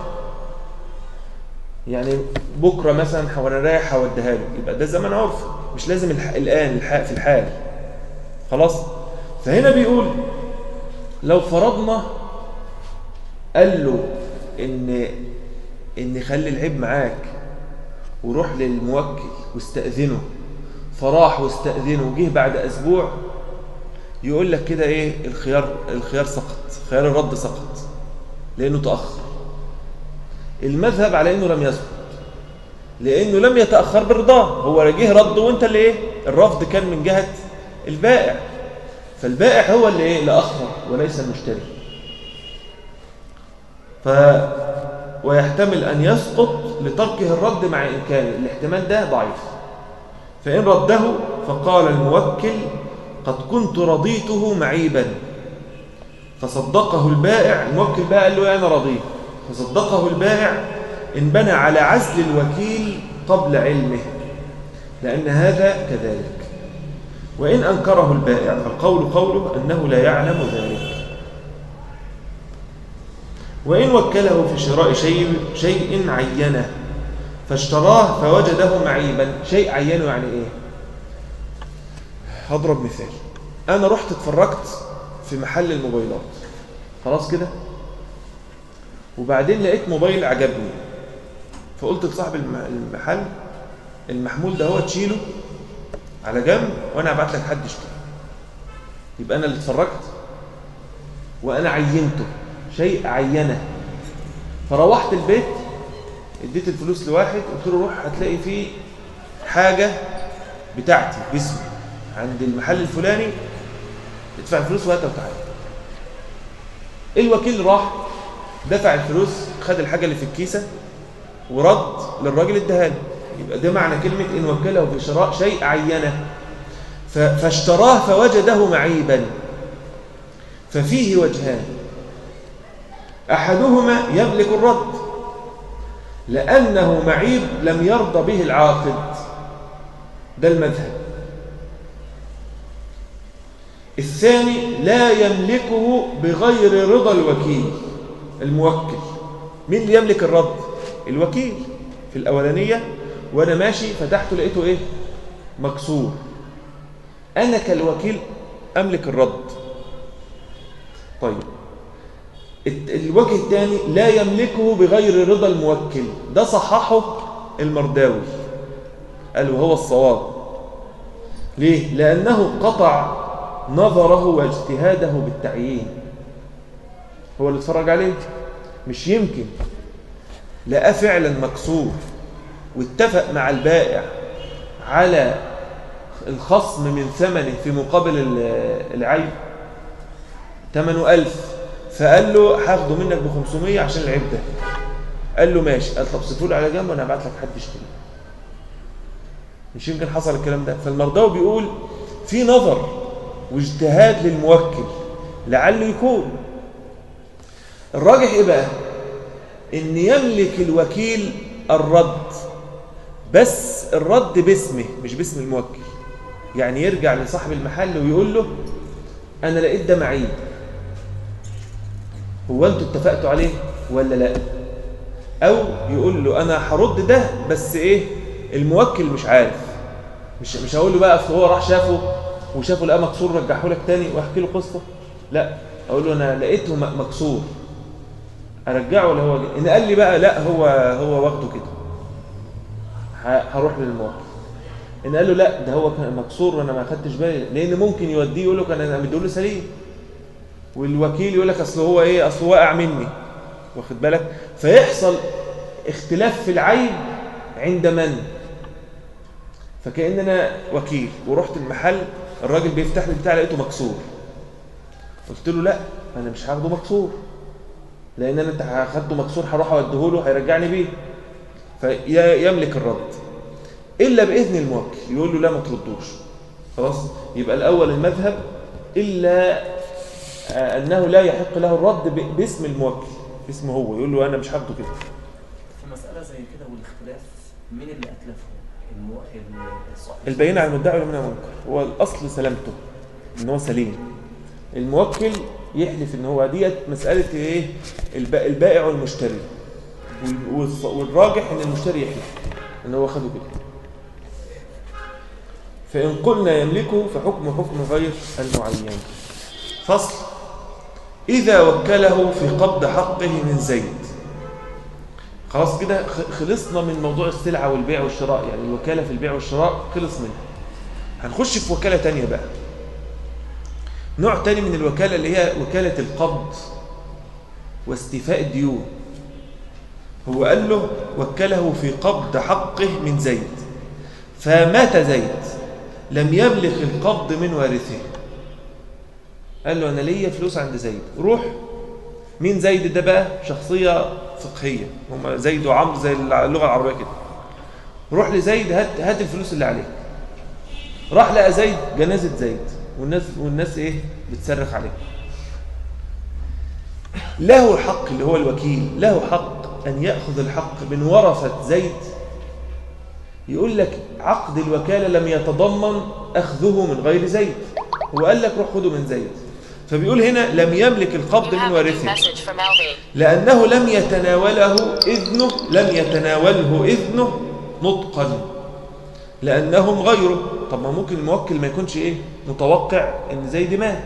يعني بكره مثلا وانا رايح هوديها له يبقى ده زمن عرفي مش لازم الح... الان الح... في الحال خلاص فهنا بيقول لو فرضنا قال له ان ان خلي العيب معاك وروح للموكل واستأذنه فراح واستأذنه وجه بعد أسبوع يقول لك كده ايه الخيار الخيار سقط خيار الرد سقط لأنه تأخر المذهب على أنه لم يسقط لأنه لم يتأخر برضاه هو جه رد وانت اللي ايه الرفض كان من جهة البائع فالبائع هو اللي ايه اللي أخر وليس المشتري ف ويحتمل أن يسقط لتركه الرد مع إمكانه الاحتمال ده ضعيف فإن رده فقال الموكل قد كنت رضيته معيبا فصدقه البائع الموكل بقى قال له يا أنا رضيه فصدقه البائع إن بنى على عزل الوكيل قبل علمه لأن هذا كذلك وإن أنكره البائع فالقول قوله أنه لا يعلم ذلك وإن وكله في شراء شيء, شيء عينه فاشتراه فوجده معيبا شيء عينه يعني إيه هضرب مثال أنا رحت اتفرجت في محل الموبايلات خلاص كده وبعدين لقيت موبايل عجبني فقلت لصاحب الم- المحل المحمول ده هو تشيله على جنب وانا هبعت لك حد يشتري يبقى انا اللي اتفرجت وانا عينته شيء عينه فروحت البيت اديت الفلوس لواحد قلت له روح هتلاقي فيه حاجه بتاعتي باسمي عند المحل الفلاني ادفع الفلوس وهاتها وتعالى الوكيل راح دفع الفلوس خد الحاجه اللي في الكيسه ورد للراجل اداها له يبقى ده معنى كلمه ان وكله في شراء شيء عينه ف- فاشتراه فوجده معيبا ففيه وجهان احدهما يملك الرد لانه معيب لم يرضى به العاقد ده المذهب الثاني لا يملكه بغير رضا الوكيل الموكل مين اللي يملك الرد الوكيل في الأولانية وأنا ماشي فتحته لقيته إيه مكسور أنا كالوكيل أملك الرد طيب الت- الوجه الثاني لا يملكه بغير رضا الموكل ده صححه المرداوي قال وهو الصواب ليه؟ لأنه قطع نظره واجتهاده بالتعيين هو اللي اتفرج عليه مش يمكن لقاه فعلا مكسور واتفق مع البائع على الخصم من ثمنه في مقابل ال- العيب ثمنه ألف فقال له هاخده منك ب 500 عشان العيب ده قال له ماشي قال طب سيبه لي على جنب وانا هبعت لك حد يشتري مش يمكن حصل الكلام ده فالمرضاوي بيقول في نظر واجتهاد للموكل لعله يكون الراجح ايه بقى ان يملك الوكيل الرد بس الرد باسمه مش باسم الموكل يعني يرجع لصاحب المحل ويقول له انا لقيت ده معيب هو انتوا اتفقتوا عليه ولا لا او يقول له انا هرد ده بس ايه الموكل مش عارف مش مش هقول له بقى اصل هو راح شافه وشافه لقاه مكسور رجعه لك تاني واحكي له قصه لا اقول له انا لقيته م- مكسور ارجعه ولا هو جه؟ ان قال لي بقى لا هو هو واخده كده ه- هروح للموكل ان قال له لا ده هو كان مكسور وانا ما خدتش بالي لان ممكن يوديه يقول له كان انا مديله سليم والوكيل يقول لك اصل هو ايه اصل واقع مني واخد بالك فيحصل اختلاف في العيب عند من فكأن انا وكيل ورحت المحل الراجل بيفتح لي بتاع لقيته مكسور قلت له لا انا مش هاخده مكسور لان انا انت هاخده مكسور هروح اوديه له هيرجعني بيه فيملك الرد الا باذن الموكل يقول له لا ما تردوش خلاص يبقى الاول المذهب الا آه، انه لا يحق له الرد ب- باسم الموكل باسمه هو يقول له انا مش هاخده كده في مسألة زي كده والاختلاف مين اللي أتلفه؟ المو... ال- الصاحب البينة على المدعي ولا من المنكر هو الاصل سلامته ان هو سليم الموكل يحلف ان هو ديت مساله ايه الب- البائع والمشتري وال- والص- والراجح ان المشتري يحلف ان هو خده كده فان قلنا يملكه فحكم حكم غير المعين فصل اذا وكله في قبض حقه من زيد خلاص كده خ- خلصنا من موضوع السلعة والبيع والشراء يعني الوكالة في البيع والشراء خلص منها هنخش في وكالة تانية بقى نوع تاني من الوكالة اللي هي وكالة القبض واستيفاء الديون هو قال له وكله في قبض حقه من زيد فمات زيد لم يبلغ القبض من وارثه قال له أنا ليا فلوس عند زيد روح مين زيد ده بقى شخصية فقهية هم زيد وعمرو زي اللغة العربية كده روح لزيد هات هات الفلوس اللي عليك راح لقى زيد جنازة زيد والناس والناس ايه بتصرخ عليه له حق اللي هو الوكيل له حق أن يأخذ الحق من ورثة زيد يقول لك عقد الوكالة لم يتضمن أخذه من غير زيد هو قال لك روح خده من زيد فبيقول هنا لم يملك القبض You من have a new وارثه message from Alvy. لأنه لم يتناوله إذنه لم يتناوله إذنه نطقا لأنهم غيره طب ما ممكن الموكل ما يكونش إيه متوقع إن زيد مات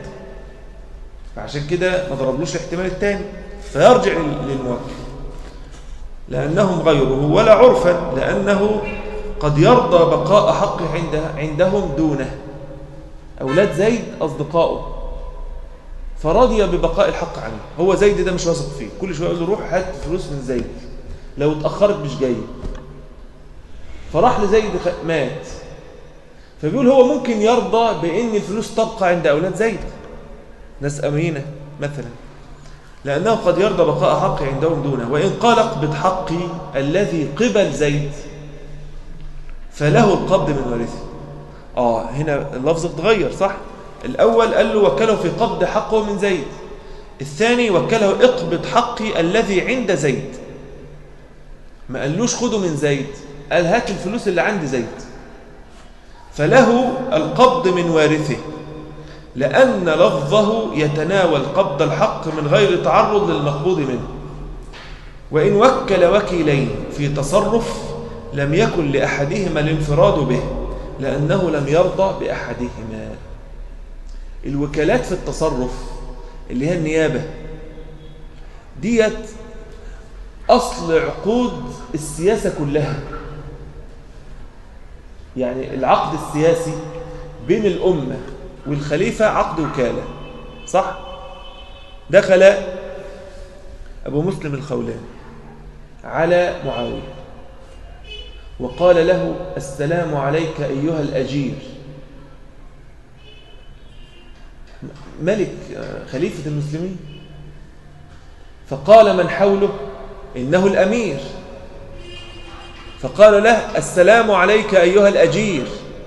فعشان كده ما ضربلوش الاحتمال الثاني فيرجع لل- للموكل لأنهم غيره ولا عرفا لأنه قد يرضى بقاء حقه عند عندهم دونه أولاد زيد أصدقائه فرضي ببقاء الحق عنه هو زيد ده مش واثق فيه كل شوية يقول له روح هات فلوس من زيد لو اتأخرت مش جاي فراح لزيد خ- مات فبيقول هو ممكن يرضى بأن الفلوس تبقى عند أولاد زيد ناس أمينة مثلا لأنه قد يرضى بقاء حقه عندهم دونه وإن قال اقبض حقي الذي قبل زيد فله القبض من وارثه آه هنا اللفظ اتغير صح الأول قال له وكله في قبض حقه من زيد الثاني وكله اقبض حقي الذي عند زيد ما قالوش خده من زيد قال هات الفلوس اللي عند زيد فله القبض من وارثه لأن لفظه يتناول قبض الحق من غير تعرض للمقبوض منه وإن وكل وكيلين في تصرف لم يكن لأحدهما الانفراد به لأنه لم يرضى بأحدهما الوكالات في التصرف اللي هي النيابة ديت أصل عقود السياسة كلها يعني العقد السياسي بين الأمة والخليفة عقد وكالة صح؟ دخل أبو مسلم الخولاني على معاوية وقال له السلام عليك أيها الأجير ملك خليفة المسلمين فقال من حوله إنه الأمير فقال له السلام عليك أيها الأجير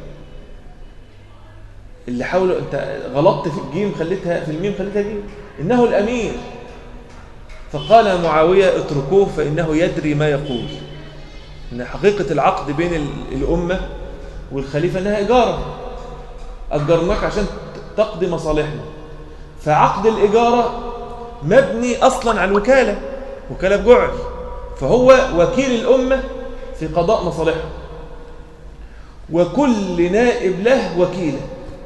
اللي حوله أنت غلطت في الجيم خليتها في الميم خليتها جيم إنه الأمير فقال معاوية اتركوه فإنه يدري ما يقول إن حقيقة العقد بين ال- الأمة والخليفة إنها إجارة أجرناك عشان تقضي مصالحنا فعقد الإجارة مبني أصلا على الوكالة وكالة بجعل فهو وكيل الأمة في قضاء مصالحها وكل نائب له وكيله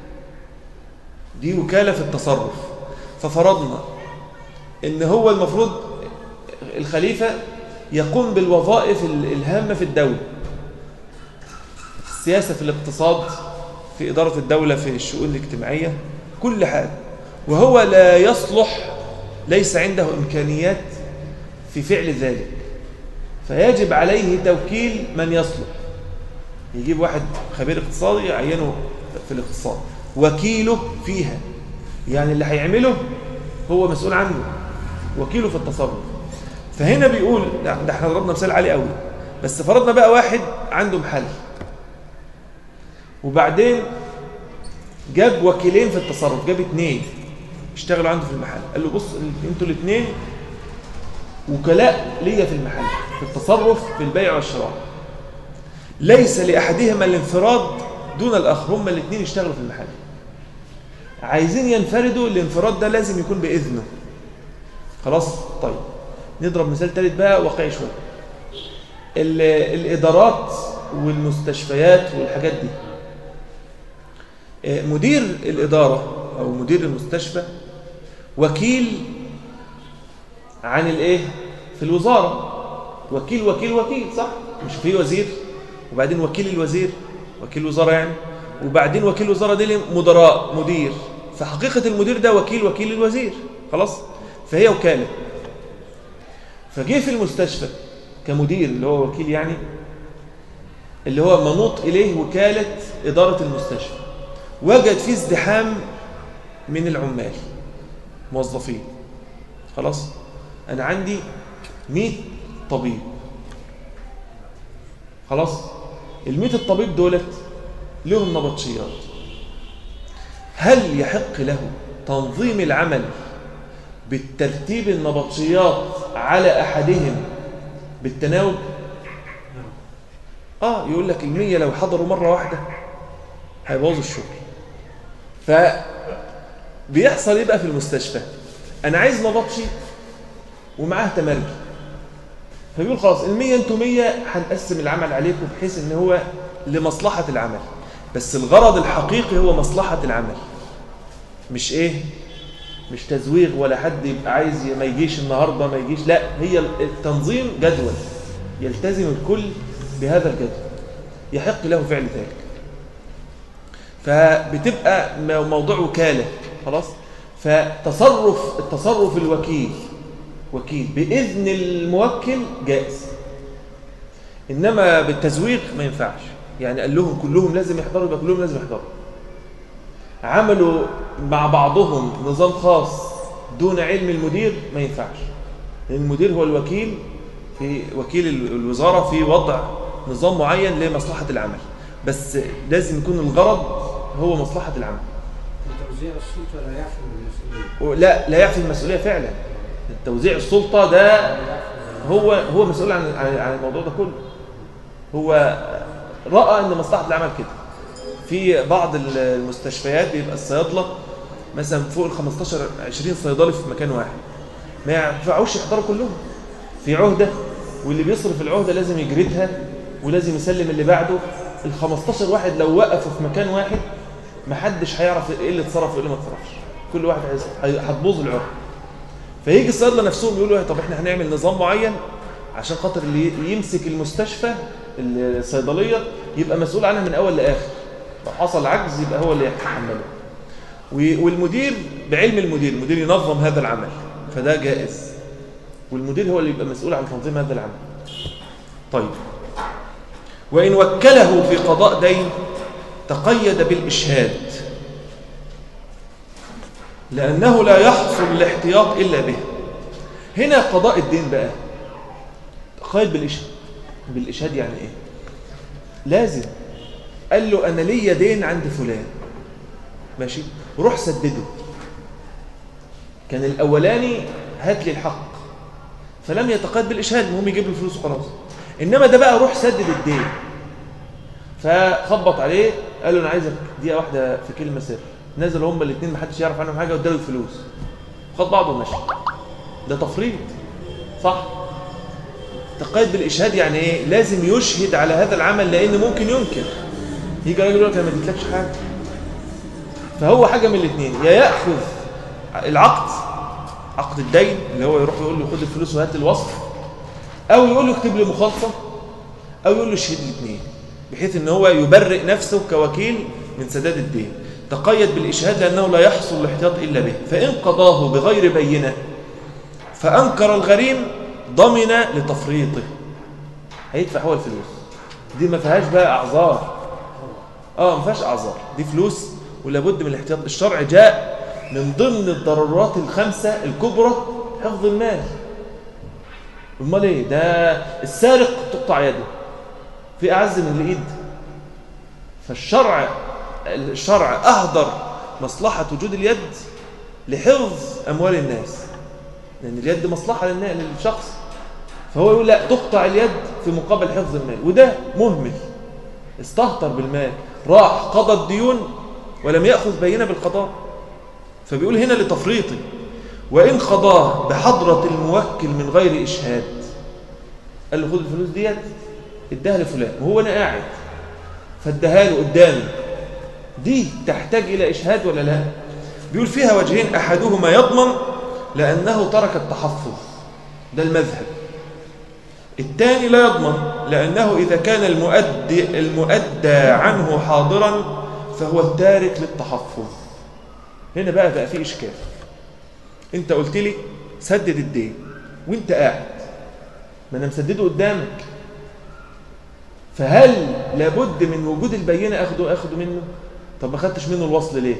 دي وكالة في التصرف ففرضنا ان هو المفروض الخليفة يقوم بالوظائف ال- الهامة في الدولة السياسة في الاقتصاد في إدارة الدولة في الشؤون الاجتماعية كل حاجة وهو لا يصلح ليس عنده إمكانيات في فعل ذلك فيجب عليه توكيل من يصلح يجيب واحد خبير اقتصادي يعينه في الاقتصاد وكيله فيها يعني اللي هيعمله هو مسؤول عنه وكيله في التصرف فهنا بيقول لا، ده احنا ضربنا مثال عالي قوي بس فرضنا بقى واحد عنده محل وبعدين جاب وكيلين في التصرف جاب اتنين اشتغلوا عنده في المحل قال له بص انتوا الاثنين وكلاء ليا في المحل في التصرف في البيع والشراء ليس لأحدهما الانفراد دون الآخر هما الاثنين يشتغلوا في المحل عايزين ينفردوا الانفراد ده لازم يكون بإذنه خلاص طيب نضرب مثال ثالث بقى واقعي شويه ال- الإدارات والمستشفيات والحاجات دي آه، مدير الإدارة أو مدير المستشفى وكيل عن الإيه في الوزارة وكيل وكيل وكيل صح مش في وزير وبعدين وكيل الوزير وكيل وزارة يعني وبعدين وكيل وزارة دي مدراء مدير فحقيقة المدير ده وكيل وكيل الوزير خلاص فهي وكالة فجه في المستشفى كمدير اللي هو وكيل يعني اللي هو منوط إليه وكالة إدارة المستشفى وجد فيه ازدحام من العمال موظفين خلاص أنا عندي 100 طبيب خلاص ال الطبيب دولت لهم نبطشيات هل يحق له تنظيم العمل بالترتيب النبطشيات على أحدهم بالتناوب آه يقول لك المية لو حضروا مرة واحدة هيبوظوا الشغل فبيحصل ايه بقى في المستشفى أنا عايز نبطشي ومعاه تمرجي فبيقول خلاص المية انتوا مية هنقسم العمل عليكم بحيث ان هو لمصلحة العمل بس الغرض الحقيقي هو مصلحة العمل مش ايه مش تزويغ ولا حد يبقى عايز ي- ما يجيش النهاردة ما يجيش لا هي التنظيم جدول يلتزم الكل بهذا الجدول يحق له فعل ذلك فبتبقى م- موضوع وكالة خلاص فتصرف التصرف الوكيل وكيل بإذن الموكل جائز إنما بالتزويق ما ينفعش يعني قال لهم كلهم لازم يحضروا يبقى كلهم لازم يحضروا عملوا مع بعضهم نظام خاص دون علم المدير ما ينفعش لأن المدير هو الوكيل في وكيل ال- الوزارة في وضع نظام معين لمصلحة العمل بس لازم يكون الغرض هو مصلحة العمل توزيع السلطه لا يحمل المسؤوليه لا لا يعفي المسؤولية فعلا توزيع السلطة ده هو هو مسؤول عن عن عن الموضوع ده كله هو رأى ان مصلحة العمل كده في بعض المستشفيات بيبقى الصيادلة مثلا فوق ال 15 20 صيدلي في مكان واحد ما ينفعوش يحضروا كلهم في عهدة واللي بيصرف العهدة لازم يجردها ولازم يسلم اللي بعده ال 15 واحد لو وقفوا في مكان واحد محدش هيعرف ايه اللي اتصرف وايه اللي ما اتصرفش كل واحد هيص- هي- هتبوظ العهدة فيجي الصيادله نفسهم يقولوا طب احنا هنعمل نظام معين عشان خاطر اللي يمسك المستشفى الصيدليه يبقى مسؤول عنها من اول لاخر لو حصل عجز يبقى هو اللي يتحمله و- والمدير بعلم المدير المدير ينظم هذا العمل فده جائز والمدير هو اللي يبقى مسؤول عن تنظيم هذا العمل طيب وإن وكله في قضاء دين تقيد بالإشهاد لأنه لا يحصل الاحتياط إلا به هنا قضاء الدين بقى تقيد بالإشهاد بالإشهاد يعني إيه لازم قال له أنا ليا دين عند فلان ماشي روح سدده كان الأولاني هات لي الحق فلم يتقيد بالإشهاد المهم يجيب له الفلوس وخلاص إنما ده بقى روح سدد الدين فخبط عليه قال له أنا عايزك دقيقة واحدة في كلمة سر نزلوا هما الاثنين محدش يعرف عنهم حاجة واداله الفلوس خد بعضه ومشي ده تفريط صح تقيد بالإشهاد يعني إيه لازم يشهد على هذا العمل لأن ممكن ينكر يجي راجل يقول لك أنا ما اديتلكش حاجة فهو حاجة من الاثنين يا يأخذ العقد عقد الدين اللي هو يروح يقول له خد الفلوس وهات الوصف أو يقول له اكتب لي مخالصة أو يقول له اشهد الاثنين بحيث ان هو يبرئ نفسه كوكيل من سداد الدين تقيد بالإشهاد لأنه لا يحصل الاحتياط إلا به فإن قضاه بغير بينة فأنكر الغريم ضمن لتفريطه هيدفع هو الفلوس دي ما فيهاش بقى أعذار اه ما فيهاش أعذار دي فلوس ولابد من الاحتياط الشرع جاء من ضمن الضرورات الخمسة الكبرى حفظ المال امال ايه ده السارق تقطع يده في أعز من الإيد فالشرع الشرع أهدر مصلحة وجود اليد لحفظ أموال الناس لأن اليد مصلحة للنا- للشخص فهو يقول لا تقطع اليد في مقابل حفظ المال وده مهمل استهتر بالمال راح قضى الديون ولم يأخذ بينة بالقضاء فبيقول هنا لتفريطه وإن قضاه بحضرة الموكل من غير إشهاد قال له خد الفلوس ديت اداها لفلان وهو أنا قاعد فاداها له قدامي دي تحتاج إلى إشهاد ولا لا بيقول فيها وجهين أحدهما يضمن لأنه ترك التحفظ ده المذهب الثاني لا يضمن لأنه إذا كان المؤدي, المؤدى عنه حاضرا فهو التارك للتحفظ هنا بقى بقى في إشكال أنت قلت لي سدد الدين وانت قاعد ما أنا مسدده قدامك فهل لابد من وجود البينة أخده أخده منه طب ما خدتش منه الوصل ليه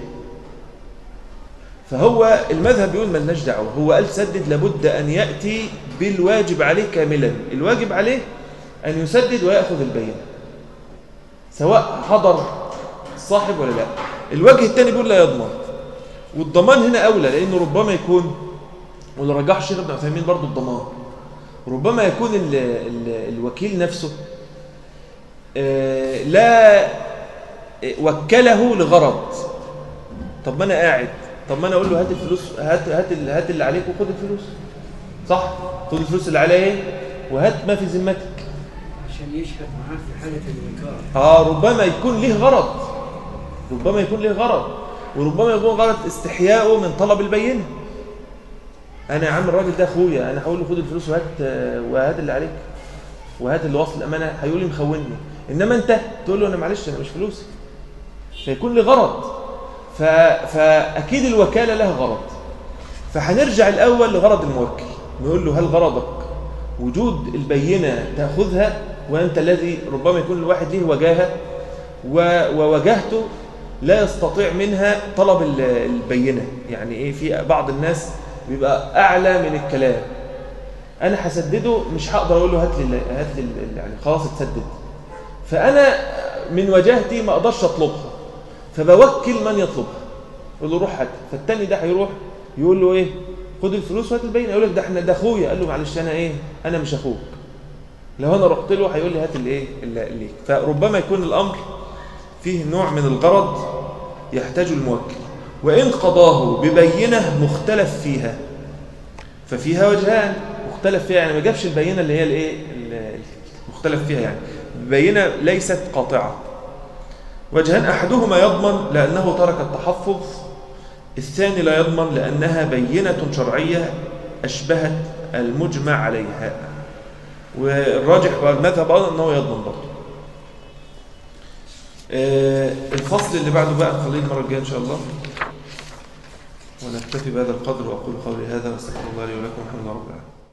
فهو المذهب بيقول ملناش دعوه هو قال سدد لابد أن يأتي بالواجب عليه كاملا الواجب عليه أن يسدد ويأخذ البينة سواء حضر الصاحب ولا لا الوجه الثاني بيقول لا يضمن والضمان هنا أولى لأنه ربما يكون واللي رجح الشيخ ابن عثيمين برضو الضمان ربما يكون ال ال الوكيل نفسه آه، لا وكله لغرض طب ما انا قاعد طب ما انا اقول له هات الفلوس هات هات ال- هات اللي عليك وخد الفلوس صح خد الفلوس اللي عليا ايه وهات ما في ذمتك عشان يشهد معاه في حالة الإنكار اه ربما يكون ليه غرض ربما يكون ليه غرض وربما يكون غرض استحياءه من طلب البينه انا يا عم الراجل ده اخويا انا هقول له خد الفلوس وهات آه، وهات اللي عليك وهات اللي وصل الامانه هيقول لي مخونني انما انت تقول له انا معلش انا مش فلوسي فيكون لي غرض ف... فاكيد الوكاله لها غرض فهنرجع الاول لغرض الموكل نقول له هل غرضك وجود البينه تاخذها وانت الذي ربما يكون الواحد ليه وجاهه و... ووجهته لا يستطيع منها طلب ال- البينه يعني ايه في بعض الناس بيبقى اعلى من الكلام انا هسدده مش هقدر اقول له هات لي ال- هات لي ال- يعني خلاص اتسدد فانا من وجهتي ما اقدرش اطلبها فبوكل من يطلبها يقول له روح هات فالتاني ده هيروح يقول له ايه خد الفلوس وهات البينه يقول لك ده احنا ده اخويا قال له معلش انا ايه انا مش اخوك لو انا رحت له هيقول لي هات الايه اللي ليك فربما يكون الامر فيه نوع من الغرض يحتاج الموكل وان قضاه ببينه مختلف فيها ففيها وجهان مختلف فيها يعني ما جابش البينه اللي هي الايه ال- المختلف فيها يعني بينه ليست قاطعه وجهان احدهما يضمن لانه ترك التحفظ الثاني لا يضمن لانها بينه شرعيه اشبهت المجمع عليها والراجح والمذهب ايضا انه يضمن برضه آه، الفصل اللي بعده بقى نخليه المره الجايه ان شاء الله ونكتفي بهذا القدر واقول قولي هذا واستغفر الله لي ولكم الحمد لله رب العالمين